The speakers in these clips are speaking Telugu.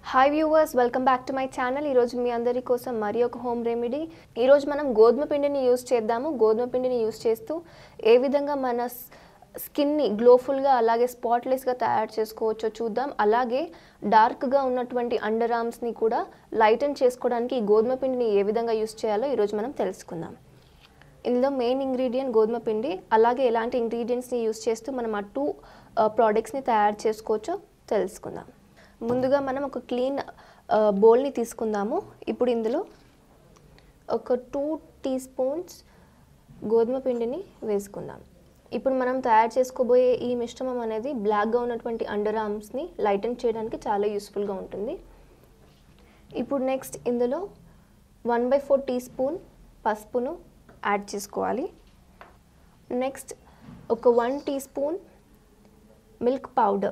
hi viewers welcome back to my channel ఈరోజు మీ అందరి కోసం మరి ఒక హోమ్ రెమెడీ ఈరోజు మనం గోధుమ పిండిని యూస్ చేద్దాము గోధుమ పిండిని యూస్ చేస్తూ ఏ విధంగా మన స్కిన్ని గ్లోఫుల్గా అలాగే స్పాట్లెస్గా తయారు చేసుకోవచ్చో చూద్దాం అలాగే డార్క్గా ఉన్నటువంటి అండర్ ఆర్మ్స్ని కూడా లైటన్ చేసుకోవడానికి ఈ గోధుమ పిండిని ఏ విధంగా యూస్ చేయాలో ఈరోజు మనం తెలుసుకుందాం ఇందులో మెయిన్ ఇంగ్రీడియంట్ గోధుమ పిండి అలాగే ఎలాంటి ఇంగ్రీడియంట్స్ని యూస్ చేస్తూ మనం ఆ టూ ప్రోడక్ట్స్ని తయారు చేసుకోవచ్చో తెలుసుకుందాం ముందుగా మనం ఒక క్లీన్ బౌల్ని తీసుకుందాము ఇప్పుడు ఇందులో ఒక టూ టీ స్పూన్స్ గోధుమ పిండిని వేసుకుందాం ఇప్పుడు మనం తయారు చేసుకోబోయే ఈ మిశ్రమం అనేది బ్లాక్గా ఉన్నటువంటి అండర్ ఆర్మ్స్ని లైటన్ చేయడానికి చాలా యూస్ఫుల్గా ఉంటుంది ఇప్పుడు నెక్స్ట్ ఇందులో one by four teaspoon పసుపును యాడ్ చేసుకోవాలి నెక్స్ట్ ఒక one teaspoon milk powder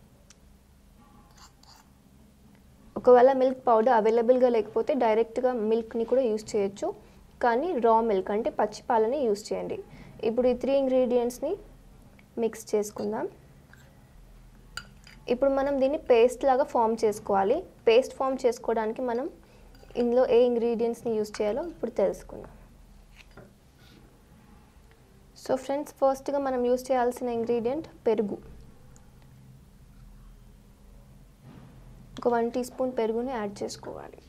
ఒకవేళ మిల్క్ పౌడర్ అవైలబుల్గా లేకపోతే డైరెక్ట్గా మిల్క్ని కూడా యూస్ చేయొచ్చు కానీ రా మిల్క్ అంటే పచ్చి పాలని యూస్ చేయండి ఇప్పుడు ఈ త్రీ ఇంగ్రీడియంట్స్ని మిక్స్ చేసుకుందాం ఇప్పుడు మనం దీన్ని పేస్ట్ లాగా ఫామ్ చేసుకోవాలి పేస్ట్ ఫామ్ చేసుకోవడానికి మనం ఇందులో ఏ ఇంగ్రీడియంట్స్ని యూస్ చేయాలో ఇప్పుడు తెలుసుకుందాం సో ఫ్రెండ్స్ ఫస్ట్గా మనం యూస్ చేయాల్సిన ఇంగ్రీడియంట్ పెరుగు ఒక వన్ టీ స్పూన్ పెరుగుని యాడ్ చేసుకోవాలి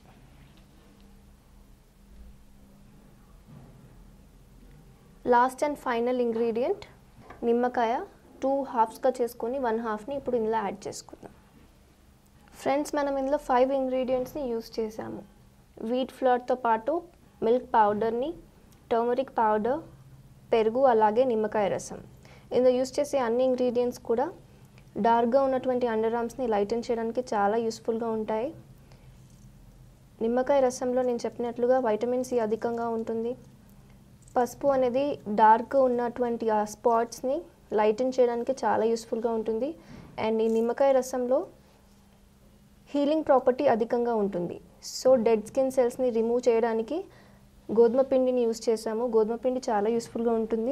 లాస్ట్ అండ్ ఫైనల్ ఇంగ్రీడియంట్ నిమ్మకాయ టూ హాఫ్స్గా చేసుకొని వన్ హాఫ్ని ఇప్పుడు ఇందులో యాడ్ చేసుకుందాం ఫ్రెండ్స్ మనం ఇందులో ఫైవ్ ఇంగ్రీడియంట్స్ని యూస్ చేసాము వీట్ ఫ్లోర్తో పాటు మిల్క్ పౌడర్ని టర్మరిక్ పౌడర్ పెరుగు అలాగే నిమ్మకాయ రసం ఇందులో యూస్ చేసే అన్ని ఇంగ్రీడియంట్స్ కూడా డార్క్గా ఉన్నటువంటి అండర్ ఆర్మ్స్ని లైటన్ చేయడానికి చాలా యూస్ఫుల్గా ఉంటాయి నిమ్మకాయ రసంలో నేను చెప్పినట్లుగా వైటమిన్ సి అధికంగా ఉంటుంది పసుపు అనేది డార్క్ ఉన్నటువంటి ఆ స్పాట్స్ని లైటన్ చేయడానికి చాలా యూస్ఫుల్గా ఉంటుంది అండ్ ఈ నిమ్మకాయ రసంలో హీలింగ్ ప్రాపర్టీ అధికంగా ఉంటుంది సో డెడ్ స్కిన్ సెల్స్ని రిమూవ్ చేయడానికి గోధుమ పిండిని యూస్ చేసాము గోధుమ పిండి చాలా యూస్ఫుల్గా ఉంటుంది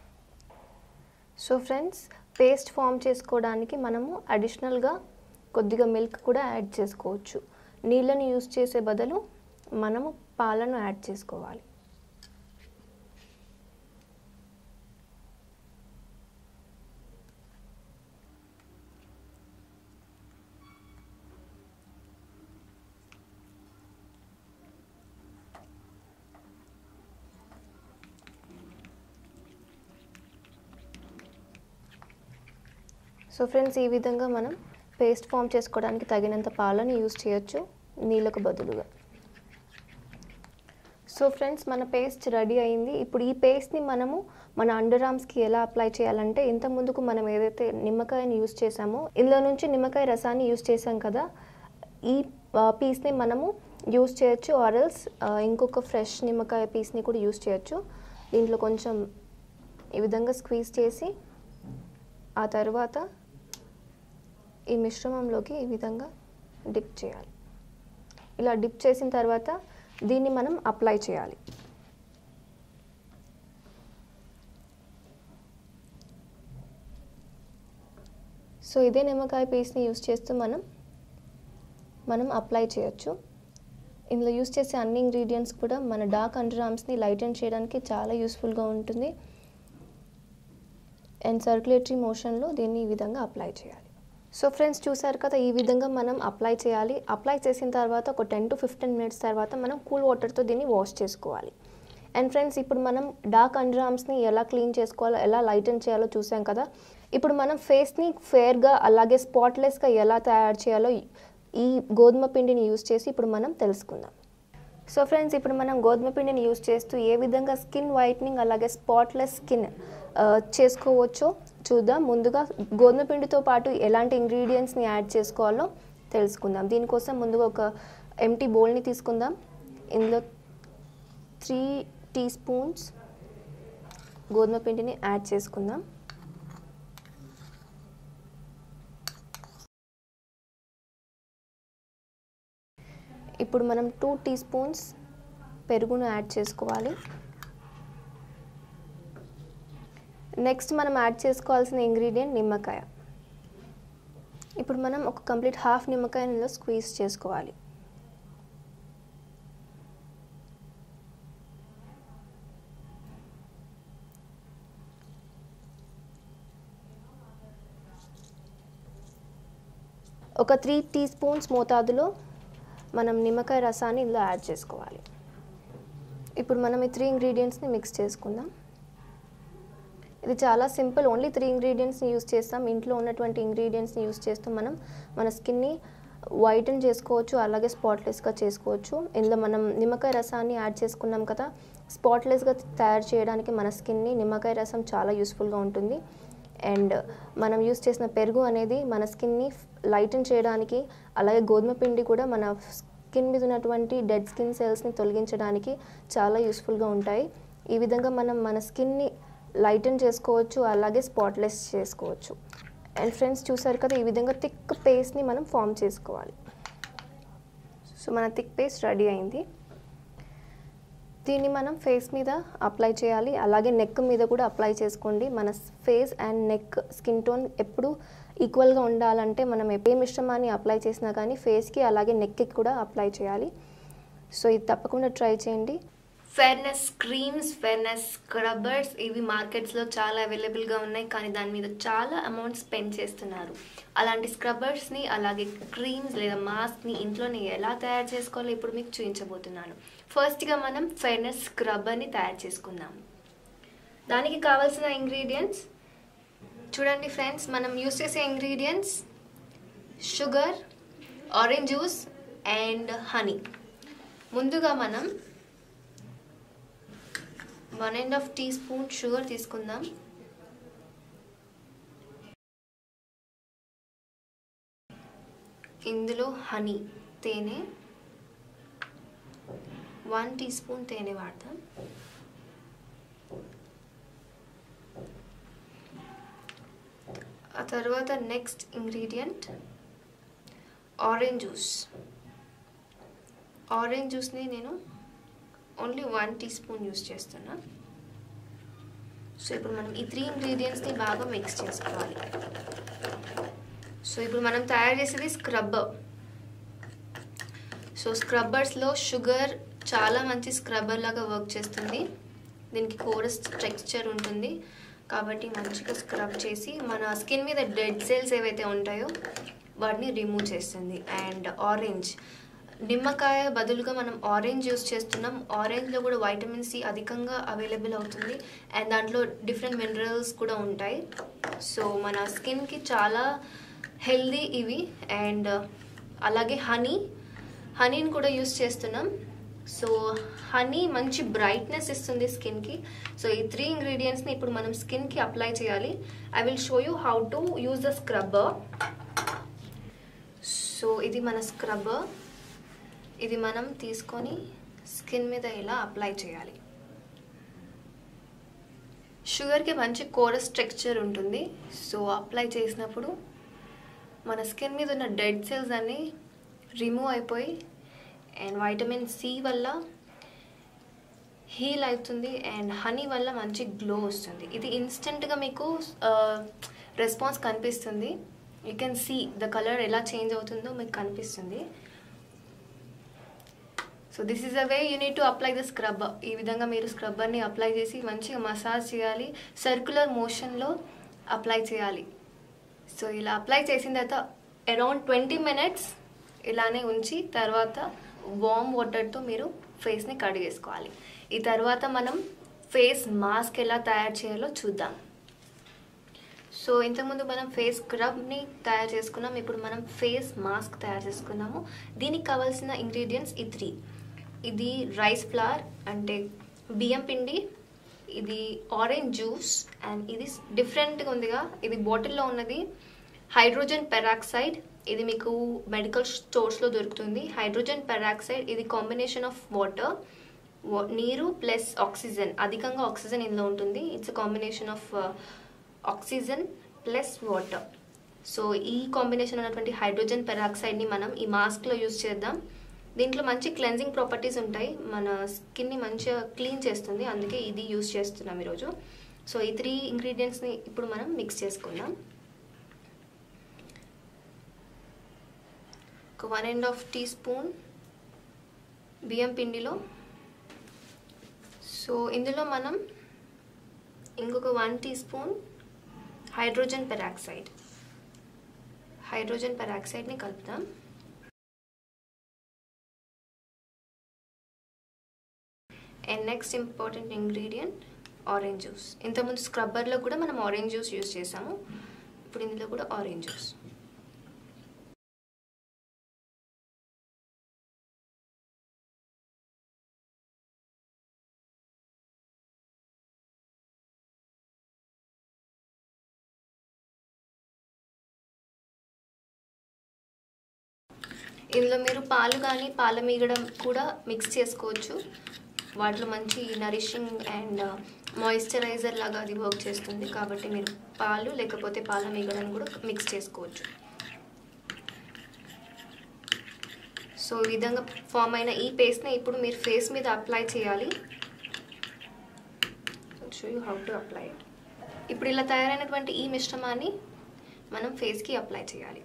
సో ఫ్రెండ్స్ పేస్ట్ ఫామ్ చేసుకోవడానికి మనము అడిషనల్గా కొద్దిగా మిల్క్ కూడా యాడ్ చేసుకోవచ్చు నీళ్ళని యూస్ చేసే బదులు మనము పాలను యాడ్ చేసుకోవాలి సో ఫ్రెండ్స్ ఈ విధంగా మనం పేస్ట్ ఫామ్ చేసుకోవడానికి తగినంత పాలను యూస్ చేయొచ్చు నీళ్ళకు బదులుగా సో ఫ్రెండ్స్ మన పేస్ట్ రెడీ అయింది ఇప్పుడు ఈ పేస్ట్ని మనము మన అండర్ ఆర్మ్స్కి ఎలా అప్లై చేయాలంటే ఇంత ముందుకు మనం ఏదైతే నిమ్మకాయని యూస్ చేసామో ఇందులో నుంచి నిమ్మకాయ రసాన్ని యూస్ చేసాం కదా ఈ పీస్ని మనము యూస్ చేయొచ్చు ఆరల్స్ ఇంకొక ఫ్రెష్ నిమ్మకాయ పీస్ని కూడా యూస్ చేయొచ్చు దీంట్లో కొంచెం ఈ విధంగా స్క్వీజ్ చేసి ఆ తర్వాత ఈ మిశ్రమంలోకి ఈ విధంగా డిప్ చేయాలి ఇలా డిప్ చేసిన తర్వాత దీన్ని మనం అప్లై చేయాలి సో ఇదే నిమ్మకాయ పీస్ని యూస్ చేస్తూ మనం మనం అప్లై చేయొచ్చు ఇందులో యూస్ చేసే అన్ని ఇంగ్రీడియంట్స్ కూడా మన డార్క్ అండర్ ఆర్మ్స్ని లైటన్ చేయడానికి చాలా యూస్ఫుల్గా ఉంటుంది అండ్ సర్క్యులేటరీ మోషన్లో దీన్ని ఈ విధంగా అప్లై చేయాలి సో ఫ్రెండ్స్ చూసారు కదా ఈ విధంగా మనం అప్లై చేయాలి అప్లై చేసిన తర్వాత ఒక టెన్ టు ఫిఫ్టీన్ మినిట్స్ తర్వాత మనం కూల్ వాటర్తో దీన్ని వాష్ చేసుకోవాలి అండ్ ఫ్రెండ్స్ ఇప్పుడు మనం డార్క్ అండర్ ఆర్మ్స్ని ఎలా క్లీన్ చేసుకోవాలో ఎలా లైటన్ చేయాలో చూసాం కదా ఇప్పుడు మనం ఫేస్ని ఫేర్గా అలాగే స్పాట్లెస్గా ఎలా తయారు చేయాలో ఈ గోధుమ పిండిని యూస్ చేసి ఇప్పుడు మనం తెలుసుకుందాం సో ఫ్రెండ్స్ ఇప్పుడు మనం గోధుమ పిండిని యూస్ చేస్తూ ఏ విధంగా స్కిన్ వైట్నింగ్ అలాగే స్పాట్లెస్ స్కిన్ చేసుకోవచ్చో చూద్దాం ముందుగా గోధుమ పిండితో పాటు ఎలాంటి ఇంగ్రీడియంట్స్ని యాడ్ చేసుకోవాలో తెలుసుకుందాం దీనికోసం ముందుగా ఒక ఎంటీ బౌల్ని తీసుకుందాం ఇందులో త్రీ టీ స్పూన్స్ గోధుమ పిండిని యాడ్ చేసుకుందాం ఇప్పుడు మనం టూ టీ స్పూన్స్ పెరుగును యాడ్ చేసుకోవాలి నెక్స్ట్ మనం యాడ్ చేసుకోవాల్సిన ఇంగ్రీడియంట్ నిమ్మకాయ ఇప్పుడు మనం ఒక కంప్లీట్ హాఫ్ నిమ్మకాయ ఇందులో స్క్వీజ్ చేసుకోవాలి ఒక త్రీ టీ స్పూన్స్ మోతాదులో మనం నిమ్మకాయ రసాన్ని ఇందులో యాడ్ చేసుకోవాలి ఇప్పుడు మనం ఈ త్రీ ఇంగ్రీడియంట్స్ని మిక్స్ చేసుకుందాం ఇది చాలా సింపుల్ ఓన్లీ త్రీ ఇంగ్రీడియంట్స్ని యూస్ చేస్తాం ఇంట్లో ఉన్నటువంటి ఇంగ్రీడియంట్స్ని యూస్ చేస్తూ మనం మన స్కిన్ని వైటన్ చేసుకోవచ్చు అలాగే స్పాట్లెస్గా చేసుకోవచ్చు ఇందులో మనం నిమ్మకాయ రసాన్ని యాడ్ చేసుకున్నాం కదా స్పాట్లెస్గా తయారు చేయడానికి మన స్కిన్ని నిమ్మకాయ రసం చాలా యూస్ఫుల్గా ఉంటుంది అండ్ మనం యూస్ చేసిన పెరుగు అనేది మన స్కిన్ని లైటన్ చేయడానికి అలాగే గోధుమ పిండి కూడా మన స్కిన్ మీద ఉన్నటువంటి డెడ్ స్కిన్ సెల్స్ని తొలగించడానికి చాలా యూస్ఫుల్గా ఉంటాయి ఈ విధంగా మనం మన స్కిన్ని లైటన్ చేసుకోవచ్చు అలాగే స్పాట్లెస్ చేసుకోవచ్చు అండ్ ఫ్రెండ్స్ చూసారు కదా ఈ విధంగా థిక్ పేస్ట్ని మనం ఫామ్ చేసుకోవాలి సో మన థిక్ పేస్ట్ రెడీ అయింది దీన్ని మనం ఫేస్ మీద అప్లై చేయాలి అలాగే నెక్ మీద కూడా అప్లై చేసుకోండి మన face and neck skin tone ఎప్పుడు ఈక్వల్గా ఉండాలంటే మనం ఏ మిశ్రమాన్ని అప్లై చేసినా కానీ ఫేస్కి అలాగే నెక్కి కూడా అప్లై చేయాలి సో ఇది తప్పకుండా ట్రై చేయండి ఫెర్నెస్ క్రీమ్స్ ఫెర్నెస్ స్క్రబ్బర్స్ ఇవి మార్కెట్స్లో చాలా అవైలబుల్గా ఉన్నాయి కానీ దాని మీద చాలా అమౌంట్ స్పెండ్ చేస్తున్నారు అలాంటి స్క్రబ్బర్స్ని అలాగే క్రీమ్స్ లేదా మాస్క్ని ఇంట్లోనే ఎలా తయారు చేసుకోవాలో ఇప్పుడు మీకు చూపించబోతున్నాను ఫస్ట్గా మనం ఫెర్నెస్ స్క్రబ్బర్ని తయారు చేసుకుందాం దానికి కావాల్సిన ఇంగ్రీడియంట్స్ చూడండి ఫ్రెండ్స్ మనం యూస్ చేసే ingredients sugar orange juice and honey ముందుగా మనం one and half teaspoon sugar తీసుకుందాం ఇందులో హనీ తేనె వన్ టీ స్పూన్ తేనె వాడతాం ఆ తర్వాత next ingredient orange juice orange జ్యూస్ని నేను only one teaspoon use చేస్తున్నా సో ఇప్పుడు మనం ఈ త్రీ ఇంగ్రీడియంట్స్ని బాగా మిక్స్ చేసుకోవాలి సో ఇప్పుడు మనం తయారు చేసేది స్క్రబ్బర్ సో స్క్రబ్బర్స్లో షుగర్ చాలా మంచి స్క్రబ్బర్ లాగా వర్క్ చేస్తుంది దీనికి కోరస్ టెక్స్చర్ ఉంటుంది కాబట్టి మంచిగా స్క్రబ్ చేసి మన స్కిన్ మీద డెడ్ సెల్స్ ఏవైతే ఉంటాయో వాటిని రిమూవ్ చేస్తుంది అండ్ ఆరెంజ్ నిమ్మకాయ బదులుగా మనం ఆరెంజ్ యూస్ చేస్తున్నాం ఆరెంజ్లో కూడా వైటమిన్ సి అధికంగా అవైలబుల్ అవుతుంది అండ్ దాంట్లో డిఫరెంట్ మినరల్స్ కూడా ఉంటాయి సో మన స్కిన్కి చాలా హెల్దీ ఇవి అండ్ అలాగే హనీ హనీని కూడా యూస్ చేస్తున్నాం సో హనీ మంచి బ్రైట్నెస్ ఇస్తుంది స్కిన్కి సో ఈ త్రీ ఇంగ్రీడియంట్స్ని ఇప్పుడు మనం స్కిన్కి అప్లై చేయాలి I will show you how to use the scrubber so ఇది మన స్క్రబ్బర్ ఇది మనం తీసుకొని స్కిన్ మీద ఇలా అప్లై చేయాలి షుగర్కి మంచి కోరస్ టెక్స్చర్ ఉంటుంది సో అప్లై చేసినప్పుడు మన స్కిన్ మీద ఉన్న డెడ్ సెల్స్ అన్నీ రిమూవ్ అయిపోయి అండ్ వైటమిన్ సి వల్ల హీల్ అవుతుంది అండ్ హనీ వల్ల మంచి గ్లో వస్తుంది ఇది ఇన్స్టెంట్గా మీకు రెస్పాన్స్ కనిపిస్తుంది you can see the colour ఎలా చేంజ్ అవుతుందో మీకు కనిపిస్తుంది so this is a way you need to apply the scrubber ఈ విధంగా మీరు స్క్రబ్బర్ని అప్లై చేసి మంచిగా మసాజ్ చేయాలి సర్క్యులర్ మోషన్లో అప్లై చేయాలి సో ఇలా అప్లై చేసిన తర్వాత అరౌండ్ ట్వంటీ మినిట్స్ ఇలానే ఉంచి తర్వాత వామ్ వాటర్తో మీరు ఫేస్ని కడిగేసుకోవాలి ఈ తర్వాత మనం ఫేస్ మాస్క్ ఎలా తయారు చేయాలో చూద్దాం సో ఇంతకుముందు మనం ఫేస్ స్క్రబ్ని తయారు చేసుకున్నాం ఇప్పుడు మనం ఫేస్ మాస్క్ తయారు చేసుకున్నాము దీనికి కావాల్సిన ఇంగ్రీడియంట్స్ ఈ త్రీ ఇది రైస్ ఫ్లవర్ అంటే బియ్యం పిండి ఇది ఆరెంజ్ జ్యూస్ అండ్ ఇది డిఫరెంట్గా ఉందిగా ఇది బాటిల్లో ఉన్నది హైడ్రోజన్ పెరాక్సైడ్ ఇది మీకు మెడికల్ స్టోర్స్లో దొరుకుతుంది హైడ్రోజన్ పెరాక్సైడ్ ఇది కాంబినేషన్ ఆఫ్ వాటర్ నీరు ప్లస్ ఆక్సిజన్ అధికంగా ఆక్సిజన్ ఇందులో ఉంటుంది it's combination of oxygen plus water so ఈ కాంబినేషన్ ఉన్నటువంటి హైడ్రోజన్ పెరాక్సైడ్ని మనం ఈ మాస్క్లో యూజ్ చేద్దాం దీంట్లో మంచి క్లెన్జింగ్ ప్రాపర్టీస్ ఉంటాయి మన స్కిన్ని మంచిగా క్లీన్ చేస్తుంది అందుకే ఇది యూజ్ చేస్తున్నాం ఈరోజు సో ఈ త్రీ ఇంగ్రీడియంట్స్ని ఇప్పుడు మనం మిక్స్ చేసుకుందాం ఒక one and half teaspoon బియ్యం పిండిలో సో ఇందులో మనం ఇంకొక one teaspoon hydrogen peroxide hydrogen పెరాక్సైడ్ని కలుపుతాం and next important ingredient orange juice ఇంతకుముందు స్క్రబ్బర్లో కూడా మనం ఆరెంజ్ జ్యూస్ యూస్ చేసాము ఇప్పుడు ఇందులో కూడా ఆరెంజ్ జ్యూస్ ఇందులో మీరు పాలు కానీ పాల మీగడ కూడా మిక్స్ చేసుకోవచ్చు వాటిలో మంచి నరిషింగ్ అండ్ మాయిశ్చరైజర్ లాగా అది వర్క్ చేస్తుంది కాబట్టి మీరు పాలు లేకపోతే పాల మీగడను కూడా మిక్స్ చేసుకోవచ్చు సో ఈ విధంగా ఫామ్ అయిన ఈ పేస్ట్ని ఇప్పుడు మీరు ఫేస్ మీద అప్లై చేయాలి show you how to apply it ఇప్పుడు ఇలా తయారైనటువంటి ఈ మిశ్రమాన్ని మనం ఫేస్కి అప్లై చేయాలి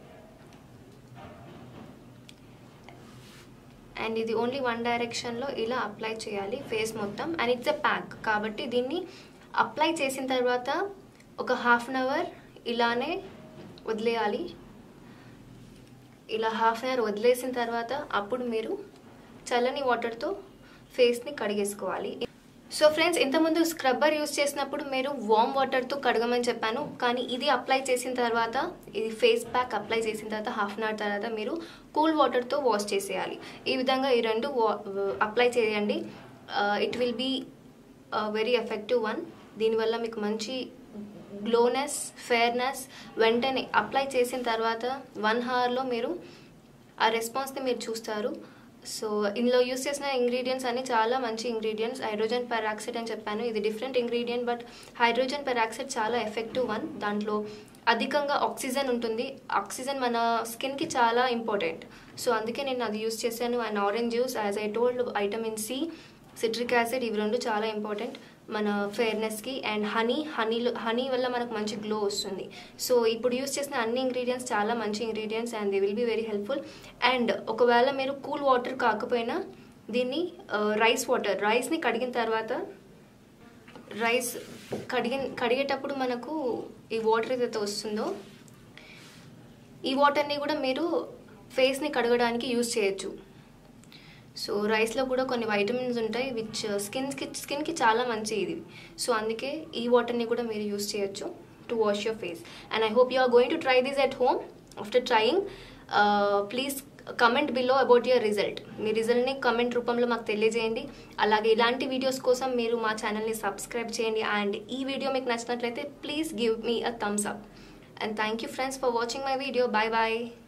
అండ్ ఇది ఓన్లీ వన్ డైరెక్షన్లో ఇలా అప్లై చేయాలి ఫేస్ మొత్తం అండ్ ఇట్స్ ఎ ప్యాక్ కాబట్టి దీన్ని అప్లై చేసిన తర్వాత ఒక హాఫ్ అన్ అవర్ ఇలానే వదిలేయాలి ఇలా హాఫ్ అన్ అవర్ వదిలేసిన తర్వాత అప్పుడు మీరు చల్లని వాటర్తో ఫేస్ని కడిగేసుకోవాలి సో ఫ్రెండ్స్ ఇంతకుముందు స్క్రబ్బర్ యూస్ చేసినప్పుడు మీరు వామ్ వాటర్తో కడగమని చెప్పాను కానీ ఇది అప్లై చేసిన తర్వాత ఇది ఫేస్ ప్యాక్ అప్లై చేసిన తర్వాత హాఫ్ అన్ అవర్ తర్వాత మీరు కూల్ వాటర్తో వాష్ చేసేయాలి ఈ విధంగా ఈ రెండు అప్లై చేయండి it will be very effective one దీనివల్ల మీకు మంచి గ్లోనెస్ ఫేర్నెస్ వెంటనే అప్లై చేసిన తర్వాత వన్ అవర్లో మీరు ఆ రెస్పాన్స్ని మీరు చూస్తారు సో ఇందులో యూస్ చేసిన ఇంగ్రీడియంట్స్ అన్ని చాలా మంచి ఇంగ్రీడియంట్స్ హైడ్రోజన్ పెరాక్సైడ్ అని చెప్పాను ఇది different ingredient but hydrogen peroxide చాలా ఎఫెక్టివ్ వన్ దాంట్లో అధికంగా ఆక్సిజన్ ఉంటుంది ఆక్సిజన్ మన స్కిన్కి చాలా ఇంపార్టెంట్ సో అందుకే నేను అది యూస్ చేశాను and orange juice as I told vitamin C citric acid ఇవి రెండు చాలా ఇంపార్టెంట్ మన ఫేర్నెస్కి అండ్ హనీ హనీలో హనీ వల్ల మనకు మంచి గ్లో వస్తుంది సో ఇప్పుడు యూస్ చేసిన అన్ని ఇంగ్రీడియంట్స్ చాలా మంచి ingredients and they will be very helpful and ఒకవేళ మీరు కూల్ వాటర్ కాకపోయినా దీన్ని రైస్ వాటర్ రైస్ని కడిగిన తర్వాత రైస్ కడిగి కడిగేటప్పుడు మనకు ఈ వాటర్ ఏదైతే వస్తుందో ఈ వాటర్ని కూడా మీరు ఫేస్ని కడగడానికి యూస్ చేయొచ్చు సో రైస్లో కూడా కొన్ని వైటమిన్స్ ఉంటాయి విచ్ స్కిన్కి స్కిన్కి చాలా మంచి ఇది సో అందుకే ఈ వాటర్ని కూడా మీరు యూస్ చేయొచ్చు to wash your face and I hope you are going to try this at home after trying please comment below about your result మీ రిజల్ట్ని కమెంట్ రూపంలో మాకు తెలియజేయండి అలాగే ఇలాంటి వీడియోస్ కోసం మీరు మా ఛానల్ని సబ్స్క్రైబ్ చేయండి అండ్ ఈ వీడియో మీకు నచ్చినట్లయితే please give me a thumbs up and thank you friends for watching my video bye bye